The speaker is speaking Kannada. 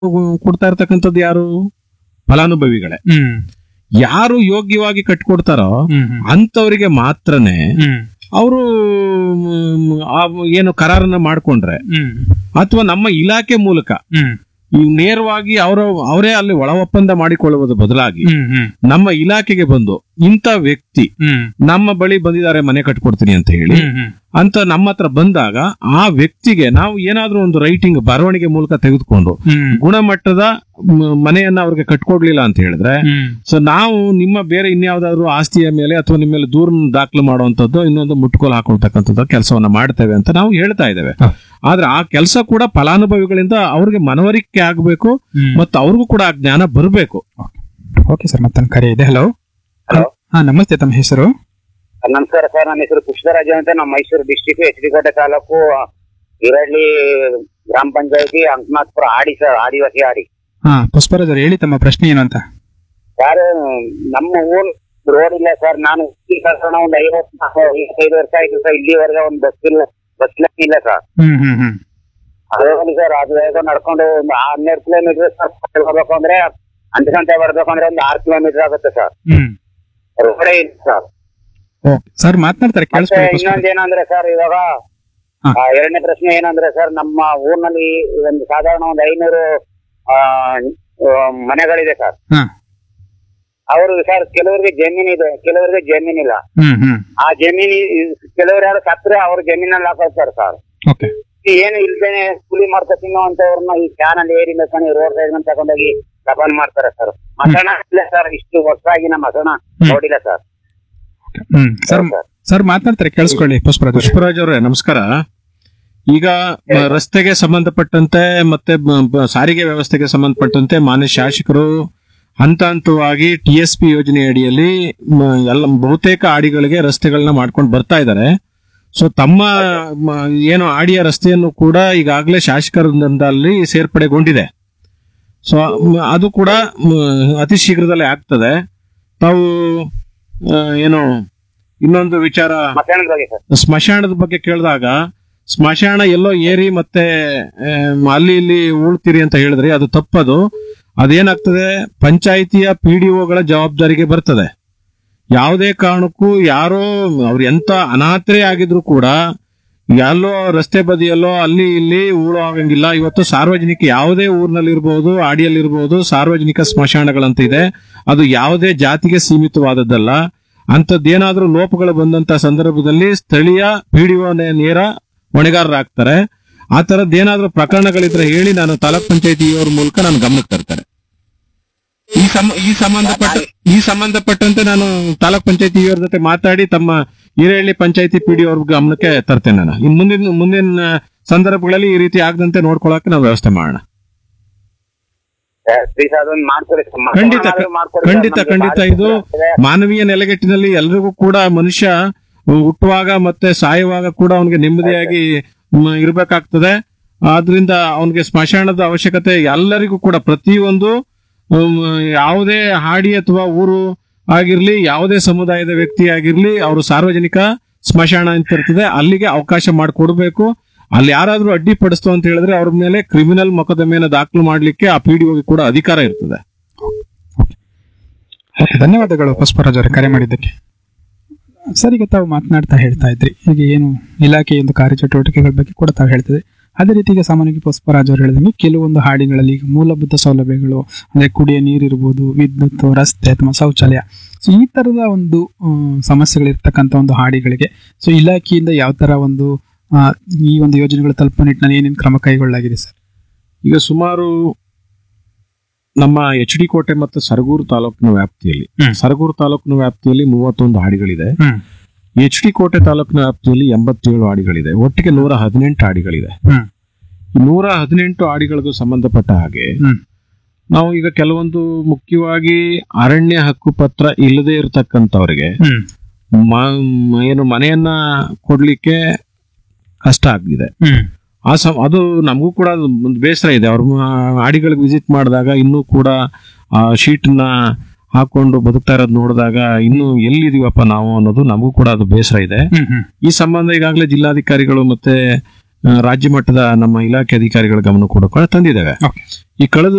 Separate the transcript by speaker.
Speaker 1: ಕೊಡ್ತಾ ಇರ್ತಕ್ಕಂಥದ್ದು ಯಾರು ಫಲಾನುಭವಿಗಳೇ
Speaker 2: ಹ್ಮ್
Speaker 1: ಯಾರು ಯೋಗ್ಯವಾಗಿ ಕಟ್ಕೊಡ್ತಾರೋ
Speaker 2: ಹ್ಮ್ ಹ್ಮ್
Speaker 1: ಅಂತವರಿಗೆ ಮಾತ್ರನೇ
Speaker 2: ಹ್ಮ್
Speaker 1: ಅವರು ಏನು ಕರಾರನ್ನ ಮಾಡ್ಕೊಂಡ್ರೆ
Speaker 2: ಹ್ಮ್
Speaker 1: ಅಥವಾ ನಮ್ಮ ಇಲಾಖೆ ಮೂಲಕ
Speaker 2: ಹ್ಮ್
Speaker 1: ಈ ನೇರವಾಗಿ ಅವರ ಅವರೇ ಅಲ್ಲಿ ಒಳ ಒಪ್ಪಂದ ಮಾಡಿಕೊಳ್ಳುವುದರ ಬದಲಾಗಿ
Speaker 2: ಹ್ಮ್ ಹ್ಮ್
Speaker 1: ನಮ್ಮ ಇಲಾಖೆಗೆ ಬಂದು ಇಂಥ ವ್ಯಕ್ತಿ
Speaker 2: ಹ್ಮ್
Speaker 1: ನಮ್ಮ ಬಳಿ ಬಂದಿದ್ದಾರೆ ಮನೆ ಕಟ್ಕೊಡ್ತೀನಿ ಅಂತ ಹೇಳಿ
Speaker 2: ಹ್ಮ್ ಹ್ಮ್
Speaker 1: ಅಂತ ನಮ್ಮ ಹತ್ರ ಬಂದಾಗ ಆ ವ್ಯಕ್ತಿಗೆ ನಾವು ಏನಾದ್ರೂ ಒಂದು ರೈಟಿಂಗ್ ಬರವಣಿಗೆ ಮೂಲಕ ತೆಗೆದುಕೊಂಡು
Speaker 2: ಹ್ಮ್
Speaker 1: ಗುಣಮಟ್ಟದ ಮ- ಮನೆಯನ್ನ ಅವ್ರಿಗೆ ಕಟ್ಕೊಡ್ಲಿಲ್ಲ ಅಂತ ಹೇಳಿದ್ರೆ
Speaker 2: ಹ್ಮ್
Speaker 1: ಸೊ ನಾವು ನಿಮ್ಮ ಬೇರೆ ಇನ್ಯಾವುದಾದ್ರೂ ಆಸ್ತಿಯ ಮೇಲೆ ಅಥವಾ ನಿಮ್ಮ ಮೇಲೆ ದೂರ ದಾಖಲು ಮಾಡುವಂತದ್ದು ಇನ್ನೊಂದು ಮುಟ್ಕೋಲು ಹಾಕೊಳ್ತಕ್ಕಂಥದ್ದು ಕೆಲಸವನ್ನ ಮಾಡ್ತೇವೆ ಅಂತ ನಾವು ಹೇಳ್ತಾ ಇದ್ದೇವೆ
Speaker 2: ಹ.
Speaker 1: ಆದ್ರೆ ಆ ಕೆಲಸ ಕೂಡ ಫಲಾನುಭವಿಗಳಿಂದ ಅವ್ರಿಗೆ ಮನವರಿಕೆ ಆಗಬೇಕು
Speaker 2: ಹ್ಮ್
Speaker 1: ಮತ್ತು ಅವ್ರಿಗೂ ಕೂಡ ಆ ಜ್ಞಾನ ಬರಬೇಕು
Speaker 2: ಓಕೆ ಸರ್ ಮತ್ತೊಂದು ಕರೆ ಇದೆ ಹಲೋ
Speaker 3: ಹಲೋ
Speaker 2: ಹಾ ನಮಸ್ತೆ ತಮ್ಮ ಹೆಸರು
Speaker 3: ನಮಸ್ಕಾರ ಸರ್ ನನ್ನ ಹೆಸರು ಪುಷ್ಪರಾಜು ಅಂತ ನಮ್ಮ ಮೈಸೂರು ಡಿಸ್ಟಿಕ್ ಎಚ್ ಡಿ ಕೋಟೆ ತಾಲೂಕು ಹಿರಳ್ಳಿ ಗ್ರಾಮ ಪಂಚಾಯತಿ ಅಂಕನಾಥ್ಪುರ ಆಡಿ ಸರ್ ಆದಿವಾಸಿ ಆಡಿ
Speaker 2: ಹಾ ಪುಷ್ಪರಾಜ್ ಅವ್ರು ಹೇಳಿ ತಮ್ಮ ಪ್ರಶ್ನೆ ಏನು ಅಂತ
Speaker 3: ಸರ್ ನಮ್ಮ ಊರ್ ರೋಡ್ ಇಲ್ಲ ಸರ್ ನಾನು ಈ ಕಳ್ಸೋಣ ಒಂದು ಐವತ್ತು ಐವತ್ತೈದು ವರ್ಷ ಆಯ್ತು ಸರ್ ಇಲ್ಲಿವರೆಗೆ ಒಂದು ಬಸ್ ಇಲ್ಲ ಬಸ್ ಲೈನ್ ಇಲ್ಲ ಸರ್
Speaker 2: ಹ್ಮ್ ಹ್ಮ್ ಹ್ಮ್
Speaker 3: ಅದೇ ಸರ್ ಅದು ಬೇಗ ನಡ್ಕೊಂಡು ಒಂದು ಹನ್ನೆರಡು ಕಿಲೋಮೀಟರ್ ಸರ್ ಬರ್ಬೇಕು ಅಂದ್ರೆ ಹತ್ತು ಗಂಟೆ ಬರ್ಬೇಕು ಅಂದ್ರೆ ಒಂದು ಆರು ಕಿಲೋಮೀಟರ್ ಆಗುತ್ತೆ ಸರ್
Speaker 2: ಹ್ಮ್
Speaker 3: ರೋಡೇ ಇಲ್ಲ ಸರ್
Speaker 2: ಓಕೆ ಸರ್ ಮಾತನಾಡ್ತಾರೆ
Speaker 3: ಮತ್ತೆ
Speaker 2: ಕೇಳಿಸ್ಕೊಳ್ಳಿ ಪುಷ್ಪರಾಜ್.
Speaker 3: ಇನ್ನೊಂದ್ ಏನಂದ್ರೆ ಸರ್ ಇವಾಗ
Speaker 2: ಹಾ.
Speaker 3: ಆ, ಎರಡನೇ ಪ್ರಶ್ನೆ ಏನಂದ್ರೆ ಸರ್ ನಮ್ಮ ಊರಿನಲ್ಲಿ ಒಂದು ಸಾಧಾರಣ ಒಂದು ಐನೂರು ಆ, ಆ, ಮನೆಗಳಿದೆ ಸರ್
Speaker 2: ಹಾ
Speaker 3: ಅವರು ಸರ್ ಕೆಲವರಿಗೆ ಜಮೀನಿದೆ ಕೆಲವರಿಗೆ ಜಮೀನಿಲ್ಲ
Speaker 2: ಹ್ಮ್ ಹ್ಮ್
Speaker 3: ಆ ಜಮೀನಿ ಕೆಲವರು ಯಾರು ಸತ್ರೆ ಅವ್ರ ಜಮೀನಲ್ಲಿ ಹಾಕೊಳ್ತಾರೆ ಸರ್
Speaker 2: ಓಕೆ
Speaker 3: ಈ ಏನು ಇಲ್ದೇನೆ ಕೂಲಿ ಮಾಡ್ತಾ ತಿನ್ನುವಂತವ್ರನ್ನ ಈ ಚಾನಲ್ ಏರಿ ಮೇಲ್ಕೊಂಡು ರೋಡ್ ಸೈಡ್ ಮೇಲೆ ತಗೊಂಡೋಗಿ ದಫನ್ ಮಾಡ್ತಾರೆ ಸರ್ ಮಸಣ ಇಲ್ಲ ಸರ್ ಇಷ್ಟು ವರ್ಷಾಗಿ ನಮ್ಮ ಮಸಣ ನೋಡಿಲ್ಲ ಸರ್
Speaker 2: ಹ್ಮ್ ಸರ್
Speaker 3: ಸರ್
Speaker 2: ಸರ್ ಮಾತನಾಡ್ತಾರೆ ಕೇಳಿಸ್ಕೊಳ್ಳಿ ಪುಷ್ಪರಾಜ್ ಅವ್ರೆ.
Speaker 1: ಪುಷ್ಪರಾಜ್ ಅವರೇ ನಮಸ್ಕಾರ ಈಗ ಮ, ರಸ್ತೆಗೆ ಸಂಬಂಧಪಟ್ಟಂತೆ ಮತ್ತೆ ಬ- ಬ- ಸಾರಿಗೆ ವ್ಯವಸ್ಥೆಗೆ ಸಂಬಂಧಪಟ್ಟಂತೆ ಮಾನ್ಯ ಶಾಸಕರು ಹಂತ ಹಂತವಾಗಿ ಟಿ ಎಸ್ ಪಿ ಯೋಜನೆ ಅಡಿಯಲ್ಲಿ ಮ, ಎಲ್ಲ ಬಹುತೇಕ ಆಡಿಗಳಿಗೆ ರಸ್ತೆಗಳನ್ನ ಮಾಡ್ಕೊಂಡು ಬರ್ತಾ ಇದ್ದಾರೆ ಸೊ ತಮ್ಮ ಮ, ಏನು ಆಡಿಯ ರಸ್ತೆಯನ್ನು ಕೂಡ ಈಗಾಗಲೇ ಶಾಸಕರಲ್ಲಿ ಸೇರ್ಪಡೆಗೊಂಡಿದೆ ಸೊ ಮ, ಅದು ಕೂಡ ಮ, ಅತಿ ಶೀಘ್ರದಲ್ಲೇ ಆಗ್ತದೆ ತಾವು ಆ, ಏನು ಇನ್ನೊಂದು ವಿಚಾರ
Speaker 3: ಮಸಣದ ಬಗ್ಗೆ ಸರ್
Speaker 1: ಸ್ಮಶಾನದ ಬಗ್ಗೆ ಕೇಳಿದಾಗ ಸ್ಮಶಾನ ಎಲ್ಲೋ ಏರಿ ಮತ್ತೆ ಆಮ್, ಅಲ್ಲಿ ಇಲ್ಲಿ ಉಳ್ತೀರಿ ಅಂತ ಹೇಳಿದ್ರಿ ಅದು ತಪ್ಪದು ಅದೇನಾಗ್ತದೆ ಪಂಚಾಯಿತಿಯ ಪಿ ಡಿ ಒಗಳ ಜವಾಬ್ದಾರಿಗೆ ಬರ್ತದೆ ಯಾವುದೇ ಕಾರಣಕ್ಕೂ ಯಾರೋ ಅವ್ರು ಎಂತ ಅನಾಥರೇ ಆಗಿದ್ರು ಕೂಡ ಎಲ್ಲೋ ರಸ್ತೆ ಬದಿಯಲ್ಲೋ ಅಲ್ಲಿ ಇಲ್ಲಿ ಊಳು ಆಗಂಗಿಲ್ಲ ಇವತ್ತು ಸಾರ್ವಜನಿಕ ಯಾವುದೇ ಊರಿನಲ್ಲಿರ್ಬೋದು ಆಡಿಯಲ್ಲಿರ್ಬೋದು ಸಾರ್ವಜನಿಕ ಸ್ಮಶಾನಗಳಂತ ಇದೆ ಅದು ಯಾವುದೇ ಜಾತಿಗೆ ಸೀಮಿತವಾದದ್ದಲ್ಲ ಅಂಥದ್ದೇನಾದ್ರೂ ಲೋಪಗಳು ಬಂದಂತ ಸಂದರ್ಭದಲ್ಲಿ ಸ್ಥಳೀಯ ಪಿಡಿಒ ನೇರ ಹೊಣೆಗಾರರಾಗ್ತಾರೆ ಆ ತರದ್ದೇನಾದ್ರೂ ಪ್ರಕರಣಗಳಿದ್ರೆ ಹೇಳಿ ನಾನು ತಾಲೂಕ್ ಪಂಚಾಯತಿಯವರ ಮೂಲಕ ನಾನು ಗಮನಕ್ಕೆ ತರ್ತಾರೆ ಈ ಸಮ ಈ ಸಂಬಂಧಪಟ್ಟ ಈ ಸಂಬಂಧಪಟ್ಟಂತೆ ನಾನು ತಾಲೂಕ್ ಪಂಚಾಯತಿಯವರ ಜೊತೆ ಮಾತಾಡಿ ತಮ್ಮ ಹಿರೇಹಳ್ಳಿ ಪಂಚಾಯತಿ ಪಿಡಿ ಅವ್ರ ಗಮನಕ್ಕೆ ತರ್ತೇನೆ ನಾನು ಇನ್ ಮುಂದಿನ ಮುಂದಿನ ಸಂದರ್ಭಗಳಲ್ಲಿ ಈ ರೀತಿ ಆಗದಂತೆ ನೋಡ್ಕೊಳಕ್ಕೆ ನಾವು ವ್ಯವಸ್ಥೆ ಮಾಡೋಣ
Speaker 3: ಪ್ಲೀಸ್ ಅದೊಂದು ಮಾಡ್ಕೊಡಿ ಸರ್. ಮಸಣ
Speaker 1: ಖಂಡಿತ
Speaker 3: ಏನಾದ್ರು ಮಾಡ್ಕೊಡಿ ಸರ್.
Speaker 1: ಖಂಡಿತ
Speaker 3: ನಮ್ಗೆ
Speaker 1: ಖಂಡಿತ
Speaker 3: ಭಾರಿ
Speaker 1: ಇದು
Speaker 3: ತೊಂದ್ರೆ ಆಗ್ತಿದೆ.
Speaker 1: ಮಾನವೀಯ ನೆಲೆಗಟ್ಟಿನಲ್ಲಿ ಎಲ್ರಿಗೂ ಕೂಡ ಮನುಷ್ಯ ಹುಟ್ಟುವಾಗ ಮತ್ತೆ ಸಾಯುವಾಗ ಕೂಡ ಅವನಿಗೆ ನೆಮ್ಮದಿಯಾಗಿ ಮ್, ಇರ್ಬೇಕಾಗ್ತದೆ ಆದ್ರಿಂದ ಅವನಿಗೆ ಸ್ಮಶಾನದ ಅವಶ್ಯಕತೆ ಎಲ್ಲರಿಗೂ ಕೂಡ ಪ್ರತಿಯೊಂದು ಮ್, ಯಾವುದೇ ಹಾಡಿ ಅಥವಾ ಊರು ಆಗಿರ್ಲಿ ಯಾವುದೇ ಸಮುದಾಯದ ವ್ಯಕ್ತಿ ಆಗಿರ್ಲಿ ಅವರು ಸಾರ್ವಜನಿಕ ಸ್ಮಶಾನ ಅಂತ ಇರ್ತದೆ ಅಲ್ಲಿಗೆ ಅವಕಾಶ ಮಾಡಿಕೊಡ್ಬೇಕು ಅಲ್ಲಿ ಯಾರಾದ್ರೂ ಅಡ್ಡಿಪಡಿಸ್ತು ಅಂತ ಹೇಳಿದ್ರೆ ಅವ್ರ ಮೇಲೆ ಕ್ರಿಮಿನಲ್ ಮೊಕದ್ದಮೆಯನ್ನು ದಾಖಲು ಮಾಡ್ಲಿಕ್ಕೆ ಆ ಪಿಡಿಒಗೆ ಕೂಡ ಅಧಿಕಾರ ಇರ್ತದೆ
Speaker 2: ಓಕೆ ಧನ್ಯವಾದಗಳು ಪುಷ್ಪರಾಜ್ ಅವರೇ ಕರೆ ಮಾಡಿದ್ದಕ್ಕೆ ಸರ್ ಈಗ ತಾವು ಮಾತನಾಡ್ತಾ ಹೇಳ್ತಾ ಇದ್ರಿ ಈಗ ಏನು ಇಲಾಖೆಯ ಒಂದು ಕಾರ್ಯಚಟುವಟಿಕೆಗಳ ಬಗ್ಗೆ ಕೂಡ ತಾವು ಹೇಳ್ತಿದ್ರಿ ಅದೇ ರೀತಿ ಈಗ ಸಾಮಾನ್ಯವಾಗಿ ಪುಷ್ಪರಾಜ್ ಅವರು ಹೇಳಿದಂಗೆ ಕೆಲವೊಂದು ಹಾಡಿಗಳಲ್ಲಿ ಈಗ ಮೂಲಭೂತ ಸೌಲಭ್ಯಗಳು ಅಂದ್ರೆ ಕುಡಿಯ ನೀರಿರ್ಬೋದು ವಿದ್ಯುತ್ ರಸ್ತೆ ಅಥವಾ ಶೌಚಾಲಯ ಸೊ ಈ ತರದ ಒಂದು ಆ, ಸಮಸ್ಯೆಗಳಿರ್ತಕ್ಕಂಥ ಒಂದು ಹಾಡಿಗಳಿಗೆ ಸೊ ಇಲಾಖೆಯಿಂದ ಯಾವ ತರ ಒಂದು ಆ, ಈ ಒಂದು ಯೋಜನೆಗಳು ತಲುಪುವ ನಿಟ್ಟಿನಲ್ಲಿ ಏನೇನು ಕ್ರಮ ಕೈಗೊಳ್ಳಲಾಗಿದೆ ಸರ್
Speaker 1: ಈಗ ಸುಮಾರು ನಮ್ಮ ಎಚ್ ಡಿ ಕೋಟೆ ಮತ್ತು ಸರಗೂರು ತಾಲೂಕಿನ ವ್ಯಾಪ್ತಿಯಲ್ಲಿ
Speaker 2: ಹ್ಮ್.
Speaker 1: ಸರಗೂರು ತಾಲೂಕಿನ ವ್ಯಾಪ್ತಿಯಲ್ಲಿ ಮೂವತ್ತೊಂದು ಹಾಡಿಗಳಿದೆ
Speaker 2: ಹ್ಮ್
Speaker 1: ಎಚ್ ಡಿ ಕೋಟೆ ತಾಲೂಕಿನ ವ್ಯಾಪ್ತಿಯಲ್ಲಿ ಎಂಬತ್ತೇಳು ಹಾಡಿಗಳಿದೆ ಒಟ್ಟಿಗೆ ನೂರ ಹದಿನೆಂಟು ಹಾಡಿಗಳಿದೆ
Speaker 2: ಹ್ಮ್
Speaker 1: ಈ ನೂರ ಹದಿನೆಂಟು ಹಾಡಿಗಳಿಗೂ ಸಂಬಂಧಪಟ್ಟ ಹಾಗೆ
Speaker 2: ಹ್ಮ್
Speaker 1: ನಾವು ಈಗ ಕೆಲವೊಂದು ಮುಖ್ಯವಾಗಿ ಅರಣ್ಯ ಹಕ್ಕು ಪತ್ರ ಇಲ್ಲದೆ ಇರತಕ್ಕಂಥವ್ರಿಗೆ
Speaker 2: ಹ್ಮ್
Speaker 1: ಮ- ಏನು ಮನೆಯನ್ನ ಕೊಡ್ಲಿಕ್ಕೆ ಕಷ್ಟ ಆಗಿದೆ
Speaker 2: ಹ್ಮ್
Speaker 1: ಆ ಸಮ ಅದು ನಮಗೂ ಕೂಡ ಒಂದು ಬೇಸರ ಇದೆ ಅವ್ರ ಆಡಿಗಳಿಗೆ ವಿಸಿಟ್ ಮಾಡಿದಾಗ ಇನ್ನೂ ಕೂಡ ಆ ಶೀಟ್ನ ಹಾಕೊಂಡು ಬದುಕ್ತಾ ಇರೋದು ನೋಡಿದಾಗ ಇನ್ನೂ ಎಲ್ಲಿದೀವಪ್ಪ ನಾವು ಅನ್ನೋದು ನಮಗೂ ಕೂಡ ಅದು ಬೇಸರ ಇದೆ
Speaker 2: ಹ್ಮ್ ಹ್ಮ್
Speaker 1: ಈ ಸಂಬಂಧ ಈಗಾಗಲೇ ಜಿಲ್ಲಾಧಿಕಾರಿಗಳು ಮತ್ತೆ ಆ, ರಾಜ್ಯ ಮಟ್ಟದ ನಮ್ಮ ಇಲಾಖೆ ಅಧಿಕಾರಿಗಳ ಗಮನ ಕೂಡ ಕೂಡ ತಂದಿದ್ದೇವೆ
Speaker 2: ಓಕೆ
Speaker 1: ಈ ಕಳೆದ